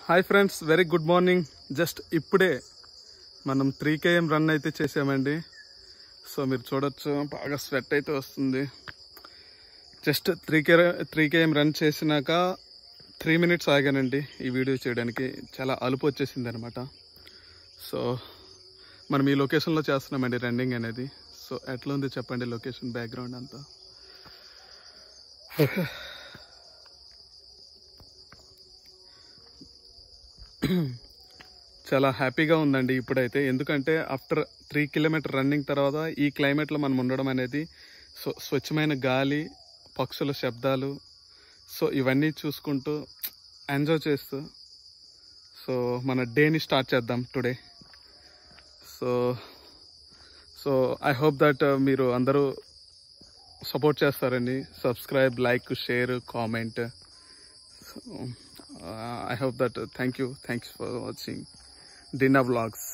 hi friends very good morning just ఇప్పుడే మనం three KM run అయితే చేసామండి సో మీరు చూడొచ్చు బాగా స్వెట్ అయితే వస్తుంది just three K three KM run చేసినాక త్రీ మినిట్స్ ఆగానండి ఈ వీడియో చేయడానికి చాలా అలుపు వచ్చేసింది అనమాట సో మనం ఈ లొకేషన్లో చేస్తున్నామండి రన్నింగ్ అనేది సో ఎట్లా ఉంది చెప్పండి లొకేషన్ బ్యాక్గ్రౌండ్ అంతా చాలా హ్యాపీగా ఉందండి ఇప్పుడైతే ఎందుకంటే ఆఫ్టర్ త్రీ కిలోమీటర్ రన్నింగ్ తర్వాత ఈ క్లైమేట్లో మనం ఉండడం అనేది సో స్వచ్ఛమైన గాలి పక్షుల శబ్దాలు సో ఇవన్నీ చూసుకుంటూ ఎంజాయ్ చేస్తూ సో మన డేని స్టార్ట్ చేద్దాం today so so I hope that మీరు అందరూ సపోర్ట్ చేస్తారండి subscribe like share comment I hope that thank you thanks for watching Dinna vlogs